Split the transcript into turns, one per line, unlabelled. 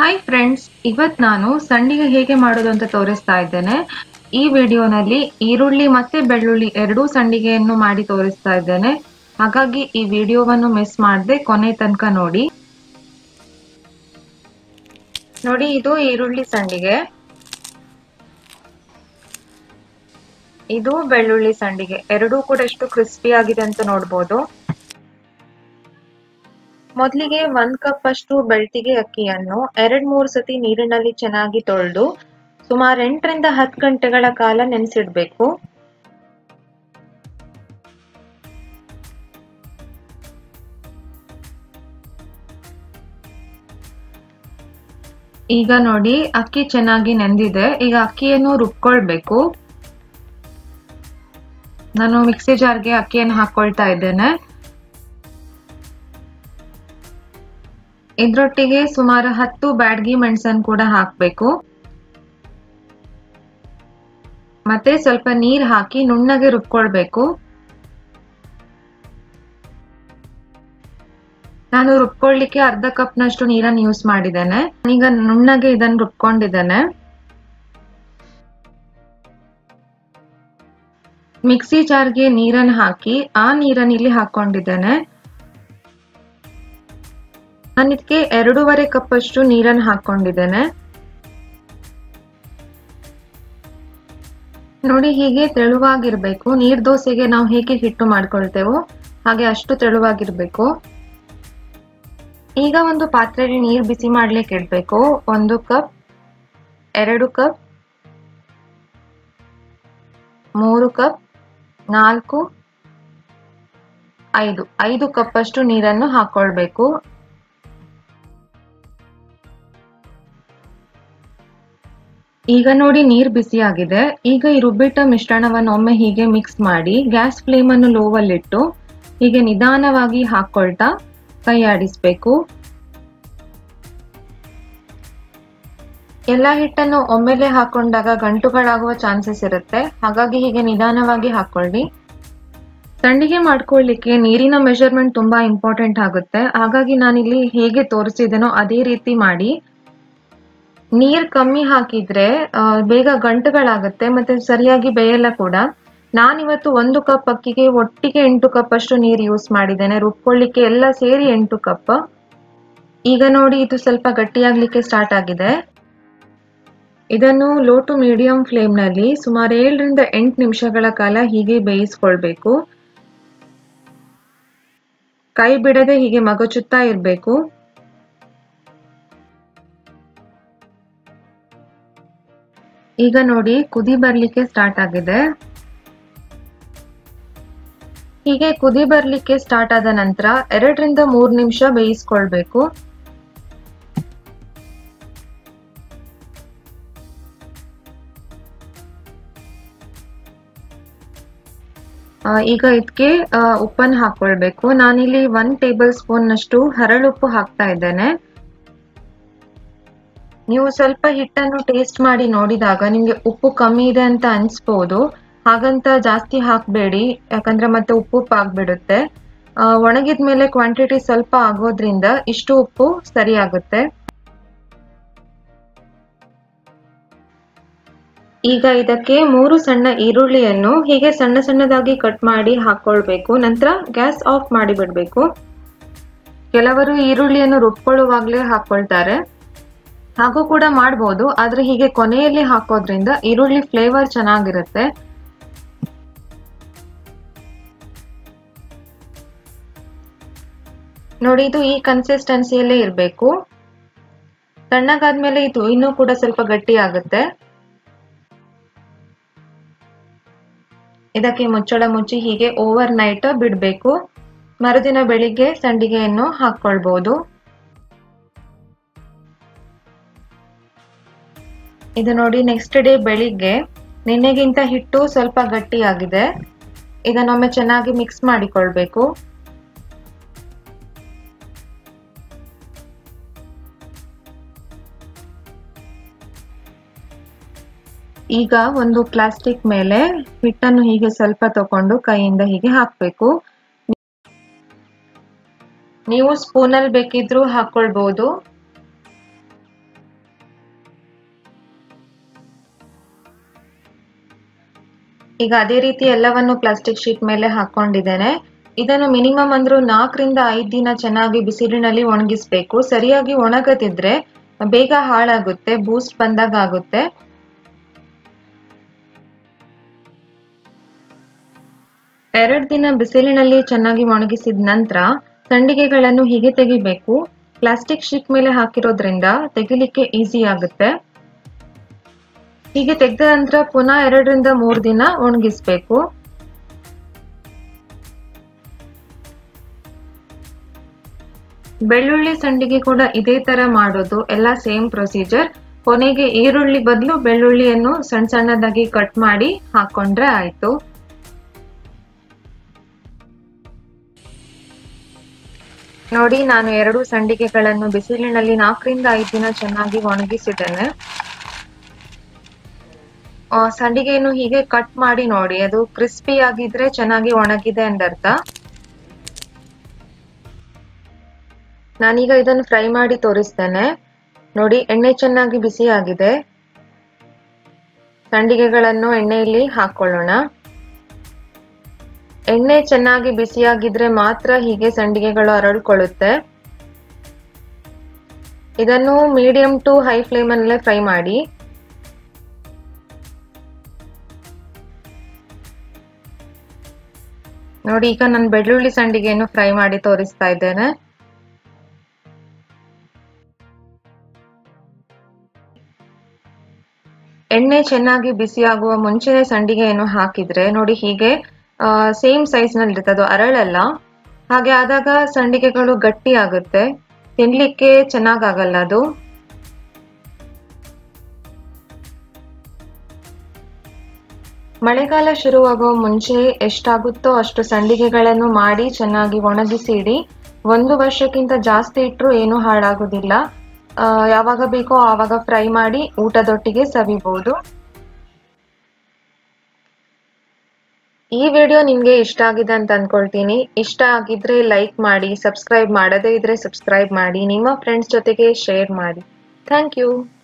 hi friends ಇವತ್ ನಾನು ಸಂಡಿಗೆ ಹೇಗೆ ಮಾಡೋದು ಅಂತ ತೋರಿಸ್ತಾ ಇದ್ದೇನೆ ಈ ವಿಡಿಯೋನಲ್ಲಿ ಈರುಳ್ಳಿ ಮತ್ತೆ ಬೆಳ್ಳುಳ್ಳಿ ಎರಡೂ ಸಂಡಿಗೆಯನ್ನು ಮಾಡಿ ತೋರಿಸ್ತಾ ಇದ್ದೇನೆ ಹಾಗಾಗಿ ಈ ವಿಡಿಯೋವನ್ನು ಮಿಸ್ ಮಾಡದೆ ಕೊನೆ ತನಕ ನೋಡಿ ನೋಡಿ ಇದು ಈರುಳ್ಳಿ ಸಂಡಿಗೆ ಇದು ಬೆಳ್ಳುಳ್ಳಿ ಸಂಡಿಗೆ ಎರಡೂ ಕೂಡ ಎಷ್ಟು ಕ್ರಿಸ್ಪಿ ಆಗಿದೆ ಅಂತ ನೋಡ್ಬೋದು ಮೊದಲಿಗೆ ಒಂದ್ ಕಪ್ ಅಷ್ಟು ಬೆಳ್ತಿಗೆ ಅಕ್ಕಿಯನ್ನು ಎರಡ್ ಮೂರ್ ಸತಿ ನೀರಿನಲ್ಲಿ ಚೆನ್ನಾಗಿ ತೊಳೆದು ಸುಮಾರು ಎಂಟರಿಂದ ಹತ್ತು ಗಂಟೆಗಳ ಕಾಲ ನೆನೆಸಿಡ್ಬೇಕು ಈಗ ನೋಡಿ ಅಕ್ಕಿ ಚೆನ್ನಾಗಿ ನೆಂದಿದೆ ಈಗ ಅಕ್ಕಿಯನ್ನು ರುಬ್ಕೊಳ್ಬೇಕು ನಾನು ಮಿಕ್ಸಿ ಜಾರ್ಗೆ ಅಕ್ಕಿಯನ್ನು ಹಾಕೊಳ್ತಾ ಇದ್ದೇನೆ ಇದ್ರೊಟ್ಟಿಗೆ ಸುಮಾರು ಹತ್ತು ಬ್ಯಾಡ್ಗಿ ಮೆಣಸನ್ನು ಕೂಡ ಹಾಕಬೇಕು ಮತ್ತೆ ಸ್ವಲ್ಪ ನೀರ್ ಹಾಕಿ ನುಣ್ಣಗೆ ರುಬ್ಕೊಳ್ಬೇಕು ನಾನು ರುಬ್ಕೊಳ್ಳಿಕ್ಕೆ ಅರ್ಧ ಕಪ್ ನಷ್ಟು ನೀರನ್ನು ಯೂಸ್ ಮಾಡಿದ್ದೇನೆ ಈಗ ನುಣ್ಣಗೆ ಇದನ್ನು ರುಬ್ಕೊಂಡಿದ್ದೇನೆ ಮಿಕ್ಸಿ ಜಾರ್ಗೆ ನೀರನ್ನು ಹಾಕಿ ಆ ನೀರನ್ನು ಇಲ್ಲಿ ಹಾಕೊಂಡಿದ್ದೇನೆ ನಾನು ಇದಕ್ಕೆ ಎರಡೂವರೆ ಕಪ್ ಅಷ್ಟು ನೀರನ್ನು ಹಾಕೊಂಡಿದ್ದೇನೆ ನೋಡಿ ಹೀಗೆ ತೆಳುವಾಗಿರ್ಬೇಕು ನೀರ್ ದೋಸೆಗೆ ನಾವು ಹೇಗೆ ಹಿಟ್ಟು ಮಾಡ್ಕೊಳ್ತೇವೋ ಹಾಗೆ ಅಷ್ಟು ತೆಳುವಾಗಿರ್ಬೇಕು ಈಗ ಒಂದು ಪಾತ್ರೆಯಲ್ಲಿ ನೀರು ಬಿಸಿ ಮಾಡ್ಲಿಕ್ಕೆ ಇಡ್ಬೇಕು ಒಂದು ಕಪ್ ಎರಡು ಕಪ್ ಮೂರು ಕಪ್ ನಾಲ್ಕು ಐದು ಐದು ಕಪ್ ಅಷ್ಟು ನೀರನ್ನು ಹಾಕೊಳ್ಬೇಕು ಈಗ ನೋಡಿ ನೀರ್ ಬಿಸಿ ಆಗಿದೆ ಈಗ ಈ ರುಬ್ಬಿಟ್ಟ ಮಿಶ್ರಣವನ್ನು ಒಮ್ಮೆ ಹೀಗೆ ಮಿಕ್ಸ್ ಮಾಡಿ ಗ್ಯಾಸ್ ಫ್ಲೇಮ್ ಅನ್ನು ಲೋವಲ್ಲಿಟ್ಟು ಹೀಗೆ ನಿಧಾನವಾಗಿ ಹಾಕೊಳ್ತಾ ಕೈ ಆಡಿಸ್ಬೇಕು ಎಲ್ಲ ಹಿಟ್ಟನ್ನು ಒಮ್ಮೆಲೆ ಹಾಕೊಂಡಾಗ ಗಂಟುಗಳಾಗುವ ಚಾನ್ಸಸ್ ಇರುತ್ತೆ ಹಾಗಾಗಿ ಹೀಗೆ ನಿಧಾನವಾಗಿ ಹಾಕೊಳ್ಳಿ ಸಂಡಿಗೆ ಮಾಡ್ಕೊಳ್ಳಿಕ್ಕೆ ನೀರಿನ ಮೆಷರ್ಮೆಂಟ್ ತುಂಬಾ ಇಂಪಾರ್ಟೆಂಟ್ ಆಗುತ್ತೆ ಹಾಗಾಗಿ ನಾನಿಲ್ಲಿ ಹೇಗೆ ತೋರಿಸಿದ್ದೇನೋ ಅದೇ ರೀತಿ ಮಾಡಿ ನೀರ್ ಕಮ್ಮಿ ಹಾಕಿದ್ರೆ ಬೇಗ ಗಂಟುಗಳಾಗುತ್ತೆ ಮತ್ತೆ ಸರಿಯಾಗಿ ಬೇಯಲ್ಲ ಕೂಡ ನಾನಿವತ್ತು ಒಂದು ಕಪ್ ಅಕ್ಕಿಗೆ ಒಟ್ಟಿಗೆ ಎಂಟು ಕಪ್ ಅಷ್ಟು ನೀರು ಯೂಸ್ ಮಾಡಿದ್ದೇನೆ ರುಬ್ಕೊಳ್ಳಿಕ್ಕೆ ಎಲ್ಲ ಸೇರಿ ಎಂಟು ಕಪ್ ಈಗ ನೋಡಿ ಇದು ಸ್ವಲ್ಪ ಗಟ್ಟಿಯಾಗ್ಲಿಕ್ಕೆ ಸ್ಟಾರ್ಟ್ ಆಗಿದೆ ಇದನ್ನು ಲೋ ಟು ಮೀಡಿಯಂ ಫ್ಲೇಮ್ ನಲ್ಲಿ ಸುಮಾರು ಏಳರಿಂದ ಎಂಟು ನಿಮಿಷಗಳ ಕಾಲ ಹೀಗೆ ಬೇಯಿಸ್ಕೊಳ್ಬೇಕು ಕೈ ಬಿಡದೆ ಹೀಗೆ ಮಗಚುತ್ತಾ ಇರಬೇಕು ಈಗ ನೋಡಿ ಕುದಿ ಬರ್ಲಿಕ್ಕೆ ಸ್ಟಾರ್ಟ್ ಆಗಿದೆ ಹೀಗೆ ಕುದಿ ಬರ್ಲಿಕ್ಕೆ ಸ್ಟಾರ್ಟ್ ಆದ ನಂತರ ಎರಡರಿಂದ ಮೂರ್ ನಿಮಿಷ ಬೇಯಿಸ್ಕೊಳ್ಬೇಕು ಈಗ ಇದಕ್ಕೆ ಉಪ್ಪನ್ನು ಹಾಕೊಳ್ಬೇಕು ನಾನಿಲ್ಲಿ ಒನ್ ಟೇಬಲ್ ಸ್ಪೂನ್ ನಷ್ಟು ಹರಳುಪ್ಪು ಹಾಕ್ತಾ ಇದ್ದೇನೆ ನೀವು ಸ್ವಲ್ಪ ಹಿಟ್ಟನ್ನು ಟೇಸ್ಟ್ ಮಾಡಿ ನೋಡಿದಾಗ ನಿಮ್ಗೆ ಉಪ್ಪು ಕಮ್ಮಿ ಇದೆ ಅಂತ ಅನ್ಸ್ಬೋದು ಹಾಗಂತ ಜಾಸ್ತಿ ಹಾಕಬೇಡಿ ಯಾಕಂದ್ರೆ ಮತ್ತೆ ಉಪ್ಪು ಉಪ್ಪು ಆಗ್ಬಿಡುತ್ತೆ ಒಣಗಿದ ಮೇಲೆ ಕ್ವಾಂಟಿಟಿ ಸ್ವಲ್ಪ ಆಗೋದ್ರಿಂದ ಇಷ್ಟು ಉಪ್ಪು ಸರಿ ಆಗುತ್ತೆ ಈಗ ಇದಕ್ಕೆ ಮೂರು ಸಣ್ಣ ಈರುಳ್ಳಿಯನ್ನು ಹೀಗೆ ಸಣ್ಣ ಸಣ್ಣದಾಗಿ ಕಟ್ ಮಾಡಿ ಹಾಕೊಳ್ಬೇಕು ನಂತರ ಗ್ಯಾಸ್ ಆಫ್ ಮಾಡಿ ಬಿಡ್ಬೇಕು ಕೆಲವರು ಈರುಳ್ಳಿಯನ್ನು ರುಬ್ಕೊಳ್ಳುವಾಗ್ಲೇ ಹಾಕೊಳ್ತಾರೆ ಹಾಗೂ ಕೂಡ ಮಾಡ್ಬೋದು ಆದ್ರೆ ಹೀಗೆ ಕೊನೆಯಲ್ಲಿ ಹಾಕೋದ್ರಿಂದ ಈರುಳ್ಳಿ ಫ್ಲೇವರ್ ಚೆನ್ನಾಗಿರುತ್ತೆ ನೋಡಿ ಇದು ಈ ಕನ್ಸಿಸ್ಟೆನ್ಸಿಯಲ್ಲೇ ಇರಬೇಕು ತಣ್ಣಗಾದ್ಮೇಲೆ ಇದು ಇನ್ನೂ ಕೂಡ ಸ್ವಲ್ಪ ಗಟ್ಟಿ ಆಗುತ್ತೆ ಇದಕ್ಕೆ ಮುಚ್ಚಳ ಮುಚ್ಚಿ ಹೀಗೆ ಓವರ್ ನೈಟ್ ಬಿಡಬೇಕು ಮರುದಿನ ಬೆಳಿಗ್ಗೆ ಸಂಡಿಗೆಯನ್ನು ಹಾಕೊಳ್ಬಹುದು ಇದು ನೋಡಿ ನೆಕ್ಸ್ಟ್ ಡೇ ಬೆಳಿಗ್ಗೆ ನಿನ್ನೆಗಿಂತ ಹಿಟ್ಟು ಸ್ವಲ್ಪ ಗಟ್ಟಿಯಾಗಿದೆ ಇದನ್ನೊಮ್ಮೆ ಚೆನ್ನಾಗಿ ಮಿಕ್ಸ್ ಮಾಡಿಕೊಳ್ಬೇಕು ಈಗ ಒಂದು ಪ್ಲಾಸ್ಟಿಕ್ ಮೇಲೆ ಹಿಟ್ಟನ್ನು ಹೀಗೆ ಸ್ವಲ್ಪ ತಕೊಂಡು ಕೈಯಿಂದ ಹೀಗೆ ಹಾಕಬೇಕು ನೀವು ಸ್ಪೂನಲ್ಲಿ ಬೇಕಿದ್ರೂ ಹಾಕೊಳ್ಬಹುದು ಈಗ ಅದೇ ರೀತಿ ಎಲ್ಲವನ್ನು ಪ್ಲಾಸ್ಟಿಕ್ ಶೀಟ್ ಮೇಲೆ ಹಾಕೊಂಡಿದ್ದೇನೆ ಇದನ್ನು ಮಿನಿಮಮ್ ಅಂದ್ರೂ ನಾಲ್ಕರಿಂದ ಐದು ದಿನ ಚೆನ್ನಾಗಿ ಬಿಸಿಲಿನಲ್ಲಿ ಒಣಗಿಸ್ಬೇಕು ಸರಿಯಾಗಿ ಒಣಗದಿದ್ರೆ ಬೇಗ ಹಾಳಾಗುತ್ತೆ ಬೂಸ್ಟ್ ಬಂದಾಗ ಆಗುತ್ತೆ ಎರಡು ದಿನ ಬಿಸಿಲಿನಲ್ಲಿ ಚೆನ್ನಾಗಿ ಒಣಗಿಸಿದ ನಂತರ ಸಂಡಿಗೆಗಳನ್ನು ಹೀಗೆ ತೆಗಿಬೇಕು ಪ್ಲಾಸ್ಟಿಕ್ ಶೀಟ್ ಮೇಲೆ ಹಾಕಿರೋದ್ರಿಂದ ತೆಗಿಲಿಕ್ಕೆ ಈಸಿ ಆಗುತ್ತೆ ಹೀಗೆ ತೆಗೆದ ನಂತರ ಪುನಃ ಎರಡರಿಂದ ಮೂರು ದಿನ ಒಣಗಿಸ್ಬೇಕು ಬೆಳ್ಳುಳ್ಳಿ ಸಂಡಿಗೆ ಕೂಡ ಇದೇ ತರ ಮಾಡೋದು ಎಲ್ಲ ಸೇಮ್ ಪ್ರೊಸೀಜರ್ ಕೊನೆಗೆ ಈರುಳ್ಳಿ ಬದಲು ಬೆಳ್ಳುಳ್ಳಿಯನ್ನು ಸಣ್ಣ ಸಣ್ಣದಾಗಿ ಕಟ್ ಮಾಡಿ ಹಾಕೊಂಡ್ರೆ ಆಯ್ತು ನೋಡಿ ನಾನು ಎರಡು ಸಂಡಿಗೆಗಳನ್ನು ಬಿಸಿಲಿನಲ್ಲಿ ನಾಲ್ಕರಿಂದ ಐದು ದಿನ ಚೆನ್ನಾಗಿ ಒಣಗಿಸಿದ್ದೇನೆ ಸಂಡಿಗೆಯನ್ನು ಹೀಗೆ ಕಟ್ ಮಾಡಿ ನೋಡಿ ಅದು ಕ್ರಿಸ್ಪಿ ಆಗಿದ್ರೆ ಚೆನ್ನಾಗಿ ಒಣಗಿದೆ ಎಂದರ್ಥ ನಾನೀಗ ಇದನ್ನು ಫ್ರೈ ಮಾಡಿ ತೋರಿಸ್ತೇನೆ ನೋಡಿ ಎಣ್ಣೆ ಚೆನ್ನಾಗಿ ಬಿಸಿ ಆಗಿದೆ ಸಂಡಿಗೆಗಳನ್ನು ಎಣ್ಣೆಯಲ್ಲಿ ಹಾಕೊಳ್ಳೋಣ ಎಣ್ಣೆ ಚೆನ್ನಾಗಿ ಬಿಸಿಯಾಗಿದ್ರೆ ಮಾತ್ರ ಹೀಗೆ ಸಂಡಿಗೆಗಳು ಹರಡ್ಕೊಳ್ಳುತ್ತೆ ಇದನ್ನು ಮೀಡಿಯಂ ಟು ಹೈ ಫ್ಲೇಮ್ ಅಲ್ಲೇ ಫ್ರೈ ಮಾಡಿ ನೋಡಿ ಈಗ ನಾನು ಬೆಳ್ಳುಳ್ಳಿ ಸಂಡಿಗೆಯನ್ನು ಫ್ರೈ ಮಾಡಿ ತೋರಿಸ್ತಾ ಇದ್ದೇನೆ ಎಣ್ಣೆ ಚೆನ್ನಾಗಿ ಬಿಸಿ ಆಗುವ ಮುಂಚೆನೆ ಸಂಡಿಗೆಯನ್ನು ಹಾಕಿದ್ರೆ ನೋಡಿ ಹೀಗೆ ಸೇಮ್ ಸೈಜ್ ನಲ್ಲಿ ಇರುತ್ತೆ ಅದು ಅರಳಲ್ಲ ಹಾಗೆ ಆದಾಗ ಸಂಡಿಗೆಗಳು ಗಟ್ಟಿ ಆಗುತ್ತೆ ತಿನ್ಲಿಕ್ಕೆ ಚೆನ್ನಾಗಾಗಲ್ಲ ಅದು ಮಳೆಗಾಲ ಶುರುವಾಗುವ ಮುಂಚೆ ಎಷ್ಟಾಗುತ್ತೋ ಅಷ್ಟು ಸಂಡಿಗೆಗಳನ್ನು ಮಾಡಿ ಚೆನ್ನಾಗಿ ಒಣಗಿಸಿ ಇಡಿ ಒಂದು ವರ್ಷಕ್ಕಿಂತ ಜಾಸ್ತಿ ಇಟ್ಟರು ಏನೂ ಹಾಳಾಗೋದಿಲ್ಲ ಯಾವಾಗ ಬೇಕೋ ಆವಾಗ ಫ್ರೈ ಮಾಡಿ ಊಟದೊಟ್ಟಿಗೆ ಸವಿಬಹುದು ಈ ವಿಡಿಯೋ ನಿಮ್ಗೆ ಇಷ್ಟ ಆಗಿದೆ ಅಂತ ಅನ್ಕೊಳ್ತೀನಿ ಇಷ್ಟ ಆಗಿದ್ರೆ ಲೈಕ್ ಮಾಡಿ ಸಬ್ಸ್ಕ್ರೈಬ್ ಮಾಡದೇ ಇದ್ರೆ ಸಬ್ಸ್ಕ್ರೈಬ್ ಮಾಡಿ ನಿಮ್ಮ ಫ್ರೆಂಡ್ಸ್ ಜೊತೆಗೆ ಶೇರ್ ಮಾಡಿ ಥ್ಯಾಂಕ್ ಯು